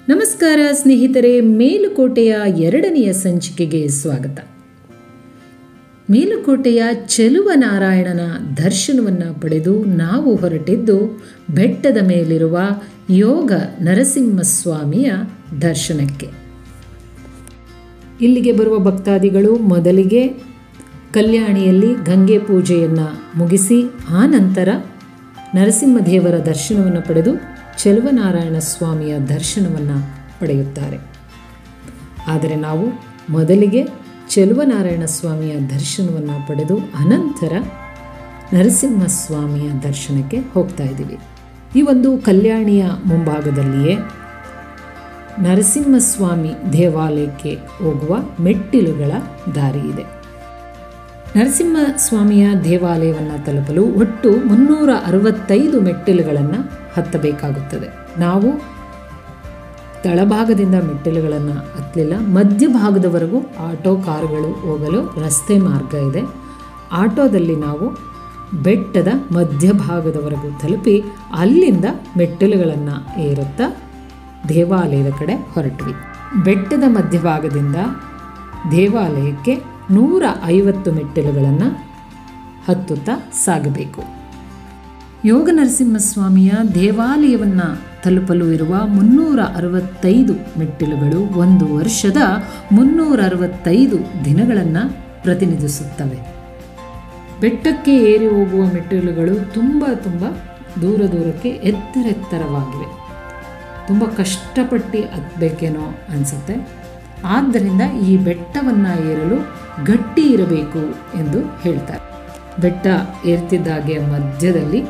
ನಮಸ್ಕಾರ ಸ್ನೇಹಿತರೆ ಮೇಲುಕೋಟೆಯ ಎರಡನೆಯ ಸಂಚಿಕೆಗೆ ಸ್ವಾಗತ ಮೇಲುಕೋಟೆಯ ಚೆಲುವನಾರಾಯಣನ ದರ್ಶನವನ್ನು ಪಡೆದು ನಾವು ಹೊರಟಿದ್ದು ಬೆಟ್ಟದ ಮೇಲಿರುವ ಯೋಗ ನರಸಿಂಹಸ್ವಾಮಿಯ ದರ್ಶನಕ್ಕೆ ಇಲ್ಲಿಗೆ ಬರುವ ಭಕ್ತಾದಿಗಳು ಮೊದಲಿಗೆ ಕಲ್ಯಾಣಿಯಲ್ಲಿ ಗಂಗೆ ಪೂಜೆಯನ್ನು ಮುಗಿಸಿ ಆ ನಂತರ ನರಸಿಂಹದೇವರ ದರ್ಶನವನ್ನು ಪಡೆದು ಚೆಲುವನಾರಾಯಣ ಸ್ವಾಮಿಯ ದರ್ಶನವನ್ನು ಪಡೆಯುತ್ತಾರೆ ಆದರೆ ನಾವು ಮೊದಲಿಗೆ ಚೆಲುವನಾರಾಯಣ ಸ್ವಾಮಿಯ ದರ್ಶನವನ್ನು ಪಡೆದು ಅನಂತರ ನರಸಿಂಹಸ್ವಾಮಿಯ ದರ್ಶನಕ್ಕೆ ಹೋಗ್ತಾ ಇದ್ದೀವಿ ಈ ಒಂದು ಕಲ್ಯಾಣಿಯ ಮುಂಭಾಗದಲ್ಲಿಯೇ ನರಸಿಂಹಸ್ವಾಮಿ ದೇವಾಲಯಕ್ಕೆ ಹೋಗುವ ಮೆಟ್ಟಿಲುಗಳ ದಾರಿ ಇದೆ ನರಸಿಂಹಸ್ವಾಮಿಯ ದೇವಾಲಯವನ್ನು ತಲುಪಲು ಒಟ್ಟು ಮುನ್ನೂರ ಅರವತ್ತೈದು ಮೆಟ್ಟಿಲುಗಳನ್ನು ಹತ್ತಬೇಕಾಗುತ್ತದೆ ನಾವು ತಳಭಾಗದಿಂದ ಮೆಟ್ಟಿಲುಗಳನ್ನು ಹತ್ತಲಿಲ್ಲ ಮಧ್ಯಭಾಗದವರೆಗೂ ಆಟೋ ಕಾರುಗಳು ಹೋಗಲು ರಸ್ತೆ ಮಾರ್ಗ ಇದೆ ಆಟೋದಲ್ಲಿ ನಾವು ಬೆಟ್ಟದ ಮಧ್ಯಭಾಗದವರೆಗೂ ತಲುಪಿ ಅಲ್ಲಿಂದ ಮೆಟ್ಟಿಲುಗಳನ್ನು ಏರುತ್ತಾ ದೇವಾಲಯದ ಕಡೆ ಹೊರಟ್ವಿ ಬೆಟ್ಟದ ಮಧ್ಯಭಾಗದಿಂದ ದೇವಾಲಯಕ್ಕೆ ನೂರ ಐವತ್ತು ಮೆಟ್ಟಿಲುಗಳನ್ನು ಹತ್ತುತ್ತಾ ಸಾಗಬೇಕು ಯೋಗ ನರಸಿಂಹಸ್ವಾಮಿಯ ದೇವಾಲಯವನ್ನು ತಲುಪಲು ಇರುವ ಮುನ್ನೂರ ಅರವತ್ತೈದು ಮೆಟ್ಟಿಲುಗಳು ಒಂದು ವರ್ಷದ ಮುನ್ನೂರ ಅರವತ್ತೈದು ದಿನಗಳನ್ನು ಪ್ರತಿನಿಧಿಸುತ್ತವೆ ಬೆಟ್ಟಕ್ಕೆ ಏರಿ ಹೋಗುವ ಮೆಟ್ಟಿಲುಗಳು ತುಂಬ ತುಂಬ ದೂರ ದೂರಕ್ಕೆ ಎತ್ತರೆತ್ತರವಾಗಿವೆ ತುಂಬ ಕಷ್ಟಪಟ್ಟು ಹತ್ತಬೇಕೇನೋ ಅನಿಸುತ್ತೆ ಆದ್ದರಿಂದ ಈ ಬೆಟ್ಟವನ್ನು ಏರಲು ಗಟ್ಟಿ ಇರಬೇಕು ಎಂದು ಹೇಳ್ತಾರೆ ಬೆಟ್ಟ ಏರ್ತಿದ್ದಾಗೆ ಮಧ್ಯದಲ್ಲಿ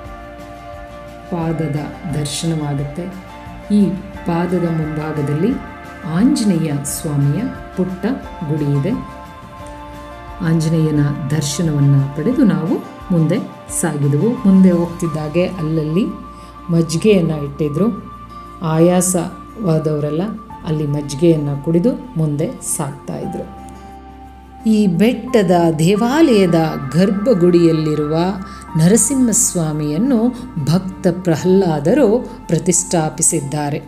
ಪಾದದ ದರ್ಶನವಾಗುತ್ತೆ ಈ ಪಾದದ ಮುಂಭಾಗದಲ್ಲಿ ಆಂಜನೇಯ ಸ್ವಾಮಿಯ ಪುಟ್ಟ ಗುಡಿ ಇದೆ ಆಂಜನೇಯನ ದರ್ಶನವನ್ನು ಪಡೆದು ನಾವು ಮುಂದೆ ಸಾಗಿದೆವು ಮುಂದೆ ಹೋಗ್ತಿದ್ದಾಗೆ ಅಲ್ಲಲ್ಲಿ ಮಜ್ಜಿಗೆಯನ್ನು ಇಟ್ಟಿದ್ರು ಆಯಾಸವಾದವರೆಲ್ಲ ಅಲ್ಲಿ ಮಜ್ಜಿಗೆಯನ್ನು ಕುಡಿದು ಮುಂದೆ ಸಾಗ್ತಾ ಇದ್ರು ಈ ಬೆಟ್ಟದ ದೇವಾಲಯದ ಗರ್ಭಗುಡಿಯಲ್ಲಿರುವ ನರಸಿಂಹಸ್ವಾಮಿಯನ್ನು ಭಕ್ತ ಪ್ರಹ್ಲಾದರು ಪ್ರತಿಷ್ಠಾಪಿಸಿದ್ದಾರೆ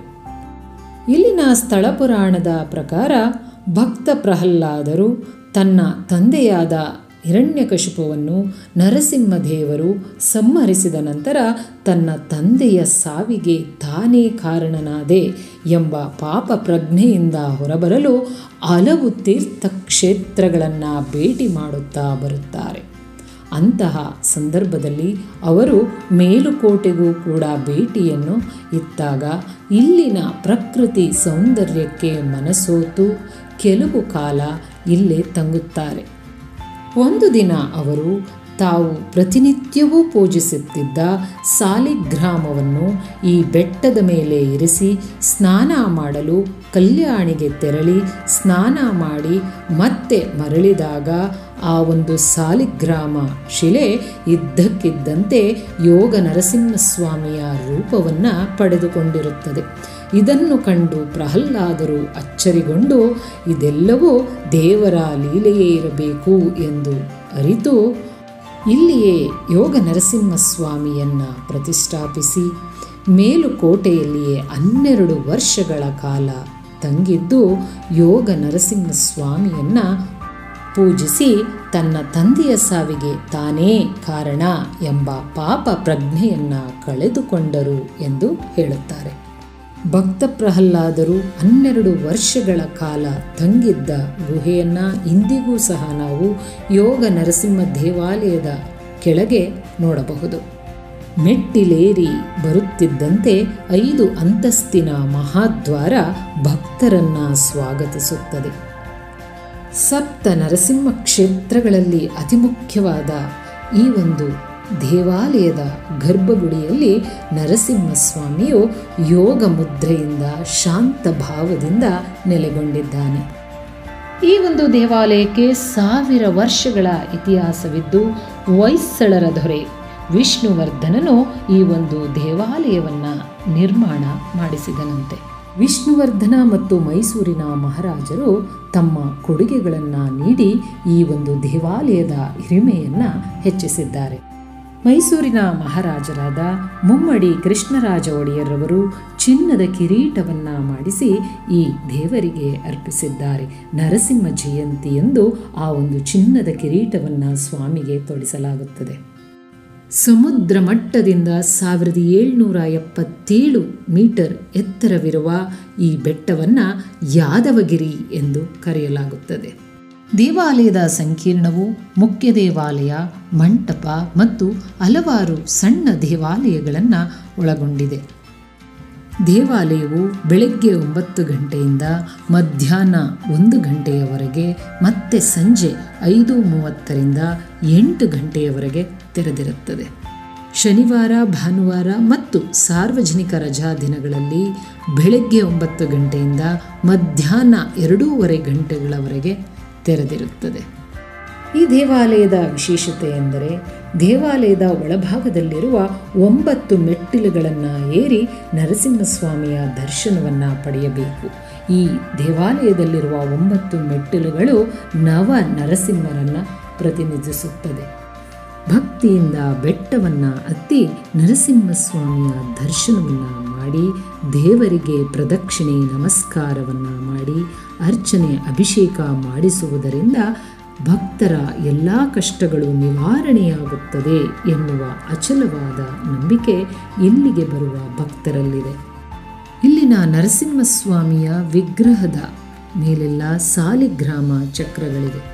ಇಲ್ಲಿನ ಸ್ಥಳ ಪುರಾಣದ ಪ್ರಕಾರ ಭಕ್ತ ಪ್ರಹ್ಲಾದರು ತನ್ನ ತಂದೆಯಾದ ಹಿರಣ್ಯಕಶಿಪುವನ್ನು ನರಸಿಂಹದೇವರು ಸಂಹರಿಸಿದ ನಂತರ ತನ್ನ ತಂದೆಯ ಸಾವಿಗೆ ತಾನೇ ಕಾರಣನಾದೆ ಎಂಬ ಪಾಪ ಪ್ರಜ್ಞೆಯಿಂದ ಹೊರಬರಲು ಹಲವು ತೀರ್ಥಕ್ಷೇತ್ರಗಳನ್ನು ಭೇಟಿ ಮಾಡುತ್ತಾ ಬರುತ್ತಾರೆ ಅಂತಹ ಸಂದರ್ಭದಲ್ಲಿ ಅವರು ಮೇಲುಕೋಟೆಗೂ ಕೂಡ ಭೇಟಿಯನ್ನು ಇತ್ತಾಗ ಇಲ್ಲಿನ ಪ್ರಕೃತಿ ಸೌಂದರ್ಯಕ್ಕೆ ಮನಸೋತು ಕೆಲವು ಕಾಲ ಇಲ್ಲೇ ತಂಗುತ್ತಾರೆ ಒಂದು ದಿನ ಅವರು ತಾವು ಪ್ರತಿನಿತ್ಯವೂ ಪೂಜಿಸುತ್ತಿದ್ದ ಸಾಲಿಗ್ರಾಮವನ್ನು ಈ ಬೆಟ್ಟದ ಮೇಲೆ ಇರಿಸಿ ಸ್ನಾನ ಮಾಡಲು ಕಲ್ಯಾಣಿಗೆ ತೆರಳಿ ಸ್ನಾನ ಮಾಡಿ ಮತ್ತೆ ಮರಳಿದಾಗ ಆ ಒಂದು ಸಾಲಿಗ್ರಾಮ ಶಿಲೆ ಇದ್ದಕ್ಕಿದ್ದಂತೆ ಯೋಗ ನರಸಿಂಹಸ್ವಾಮಿಯ ರೂಪವನ್ನು ಪಡೆದುಕೊಂಡಿರುತ್ತದೆ ಇದನ್ನು ಕಂಡು ಪ್ರಹ್ಲಾದರು ಅಚ್ಚರಿಗೊಂಡು ಇದೆಲ್ಲವೂ ದೇವರ ಲೀಲೆಯೇ ಇರಬೇಕು ಎಂದು ಅರಿತು ಇಲ್ಲಿಯೇ ಯೋಗ ನರಸಿಂಹಸ್ವಾಮಿಯನ್ನು ಪ್ರತಿಷ್ಠಾಪಿಸಿ ಮೇಲುಕೋಟೆಯಲ್ಲಿಯೇ ಹನ್ನೆರಡು ವರ್ಷಗಳ ಕಾಲ ತಂಗಿದ್ದು ಯೋಗ ನರಸಿಂಹಸ್ವಾಮಿಯನ್ನು ಪೂಜಿಸಿ ತನ್ನ ತಂದೆಯ ಸಾವಿಗೆ ತಾನೇ ಕಾರಣ ಎಂಬ ಪಾಪ ಪ್ರಜ್ಞೆಯನ್ನು ಕಳೆದುಕೊಂಡರು ಎಂದು ಹೇಳುತ್ತಾರೆ ಭಕ್ತ ಪ್ರಹ್ಲಾದರು ಹನ್ನೆರಡು ವರ್ಷಗಳ ಕಾಲ ತಂಗಿದ್ದ ಗುಹೆಯನ್ನು ಇಂದಿಗೂ ಸಹ ನಾವು ಯೋಗ ನರಸಿಂಹ ದೇವಾಲಯದ ಕೆಳಗೆ ನೋಡಬಹುದು ಮೆಟ್ಟಿಲೇರಿ ಬರುತ್ತಿದ್ದಂತೆ ಐದು ಅಂತಸ್ತಿನ ಮಹಾದ್ವಾರ ಭಕ್ತರನ್ನ ಸ್ವಾಗತಿಸುತ್ತದೆ ಸಪ್ತ ನರಸಿಂಹ ಕ್ಷೇತ್ರಗಳಲ್ಲಿ ಅತಿ ಮುಖ್ಯವಾದ ಈ ಒಂದು ದೇವಾಲಯದ ಗರ್ಭಗುಡಿಯಲ್ಲಿ ನರಸಿಂಹಸ್ವಾಮಿಯು ಯೋಗ ಮುದ್ರೆಯಿಂದ ಶಾಂತ ಭಾವದಿಂದ ನೆಲೆಗೊಂಡಿದ್ದಾನೆ ಈ ಒಂದು ದೇವಾಲಯಕ್ಕೆ ಸಾವಿರ ವರ್ಷಗಳ ಇತಿಹಾಸವಿದ್ದು ಹೊಯ್ಸಳರ ದೊರೆ ವಿಷ್ಣುವರ್ಧನನು ಈ ಒಂದು ದೇವಾಲಯವನ್ನು ನಿರ್ಮಾಣ ಮಾಡಿಸಿದನಂತೆ ವಿಷ್ಣುವರ್ಧನ ಮತ್ತು ಮೈಸೂರಿನ ಮಹಾರಾಜರು ತಮ್ಮ ಕೊಡುಗೆಗಳನ್ನು ನೀಡಿ ಈ ಒಂದು ದೇವಾಲಯದ ಹಿರಿಮೆಯನ್ನು ಹೆಚ್ಚಿಸಿದ್ದಾರೆ ಮೈಸೂರಿನ ಮಹಾರಾಜರಾದ ಮುಮ್ಮಡಿ ಕೃಷ್ಣರಾಜ ಒಡೆಯರವರು ಚಿನ್ನದ ಕಿರೀಟವನ್ನು ಮಾಡಿಸಿ ಈ ದೇವರಿಗೆ ಅರ್ಪಿಸಿದ್ದಾರೆ ನರಸಿಂಹ ಜಯಂತಿ ಎಂದು ಆ ಒಂದು ಚಿನ್ನದ ಕಿರೀಟವನ್ನು ಸ್ವಾಮಿಗೆ ತೊಡಿಸಲಾಗುತ್ತದೆ ಸಮುದ್ರ ಮಟ್ಟದಿಂದ ಸಾವಿರದ ಏಳ್ನೂರ ಎಪ್ಪತ್ತೇಳು ಮೀಟರ್ ಎತ್ತರವಿರುವ ಈ ಬೆಟ್ಟವನ್ನು ಯಾದವಗಿರಿ ಎಂದು ಕರೆಯಲಾಗುತ್ತದೆ ದೇವಾಲಯದ ಸಂಕೀರ್ಣವು ಮುಖ್ಯ ದೇವಾಲಯ ಮಂಟಪ ಮತ್ತು ಹಲವಾರು ಸಣ್ಣ ದೇವಾಲಯಗಳನ್ನು ಒಳಗೊಂಡಿದೆ ದೇವಾಲಯವು ಬೆಳಗ್ಗೆ ಒಂಬತ್ತು ಗಂಟೆಯಿಂದ ಮಧ್ಯಾಹ್ನ ಒಂದು ಗಂಟೆಯವರೆಗೆ ಮತ್ತೆ ಸಂಜೆ ಐದು ಮೂವತ್ತರಿಂದ ಎಂಟು ಗಂಟೆಯವರೆಗೆ ತೆರೆದಿರುತ್ತದೆ ಶನಿವಾರ ಭಾನುವಾರ ಮತ್ತು ಸಾರ್ವಜನಿಕ ರಜಾ ದಿನಗಳಲ್ಲಿ ಬೆಳಗ್ಗೆ ಒಂಬತ್ತು ಗಂಟೆಯಿಂದ ಮಧ್ಯಾಹ್ನ ಎರಡೂವರೆ ಗಂಟೆಗಳವರೆಗೆ ತೆರೆದಿರುತ್ತದೆ ಈ ದೇವಾಲಯದ ವಿಶೇಷತೆ ಎಂದರೆ ದೇವಾಲಯದ ಒಳಭಾಗದಲ್ಲಿರುವ ಒಂಬತ್ತು ಮೆಟ್ಟಿಲುಗಳನ್ನು ಏರಿ ನರಸಿಂಹಸ್ವಾಮಿಯ ದರ್ಶನವನ್ನು ಪಡೆಯಬೇಕು ಈ ದೇವಾಲಯದಲ್ಲಿರುವ ಒಂಬತ್ತು ಮೆಟ್ಟಿಲುಗಳು ನವ ನರಸಿಂಹರನ್ನು ಪ್ರತಿನಿಧಿಸುತ್ತದೆ ಭಕ್ತಿಯಿಂದ ಬೆಟ್ಟವನ್ನು ಹತ್ತಿ ನರಸಿಂಹಸ್ವಾಮಿಯ ದರ್ಶನವನ್ನು ಮಾಡಿ ದೇವರಿಗೆ ಪ್ರದಕ್ಷಿಣೆ ನಮಸ್ಕಾರವನ್ನು ಮಾಡಿ ಅರ್ಚನೆ ಅಭಿಷೇಕ ಮಾಡಿಸುವುದರಿಂದ ಭಕ್ತರ ಎಲ್ಲ ಕಷ್ಟಗಳು ನಿವಾರಣೆಯಾಗುತ್ತದೆ ಎನ್ನುವ ಅಚಲವಾದ ನಂಬಿಕೆ ಇಲ್ಲಿಗೆ ಬರುವ ಭಕ್ತರಲ್ಲಿದೆ ಇಲ್ಲಿನ ನರಸಿಂಹಸ್ವಾಮಿಯ ವಿಗ್ರಹದ ಮೇಲೆಲ್ಲ ಸಾಲಿಗ್ರಾಮ ಚಕ್ರಗಳಿವೆ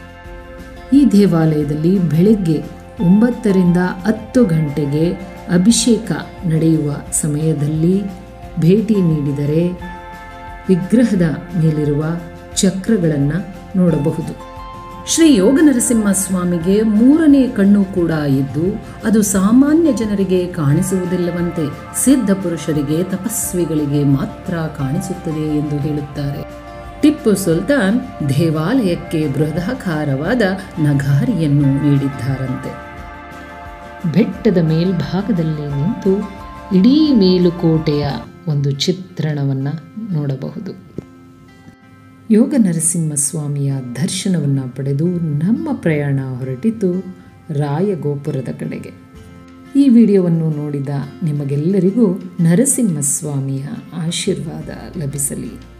ಈ ದೇವಾಲಯದಲ್ಲಿ ಬೆಳಗ್ಗೆ ಒಂಬತ್ತರಿಂದ ಹತ್ತು ಗಂಟೆಗೆ ಅಭಿಷೇಕ ನಡೆಯುವ ಸಮಯದಲ್ಲಿ ಭೇಟಿ ನೀಡಿದರೆ ವಿಗ್ರಹದ ಮೇಲಿರುವ ಚಕ್ರಗಳನ್ನು ನೋಡಬಹುದು ಶ್ರೀ ಯೋಗ ನರಸಿಂಹ ಸ್ವಾಮಿಗೆ ಮೂರನೇ ಕಣ್ಣು ಕೂಡ ಇದ್ದು ಅದು ಸಾಮಾನ್ಯ ಜನರಿಗೆ ಕಾಣಿಸುವುದಿಲ್ಲವಂತೆ ಸಿದ್ಧ ಪುರುಷರಿಗೆ ತಪಸ್ವಿಗಳಿಗೆ ಮಾತ್ರ ಕಾಣಿಸುತ್ತದೆ ಎಂದು ಹೇಳುತ್ತಾರೆ ಟಿಪ್ಪು ಸುಲ್ತಾನ್ ದೇವಾಲಯಕ್ಕೆ ಬೃಹದಾಕಾರವಾದ ನಗಾರಿಯನ್ನು ನೀಡಿದ್ದಾರಂತೆ ಬೆಟ್ಟದ ಮೇಲ್ಭಾಗದಲ್ಲಿ ನಿಂತು ಇಡೀ ಮೇಲುಕೋಟೆಯ ಒಂದು ಚಿತ್ರಣವನ್ನು ನೋಡಬಹುದು ಯೋಗ ನರಸಿಂಹಸ್ವಾಮಿಯ ದರ್ಶನವನ್ನು ಪಡೆದು ನಮ್ಮ ಪ್ರಯಾಣ ಹೊರಟಿತು ರಾಯಗೋಪುರದ ಕಡೆಗೆ ಈ ವಿಡಿಯೋವನ್ನು ನೋಡಿದ ನಿಮಗೆಲ್ಲರಿಗೂ ನರಸಿಂಹಸ್ವಾಮಿಯ ಆಶೀರ್ವಾದ ಲಭಿಸಲಿ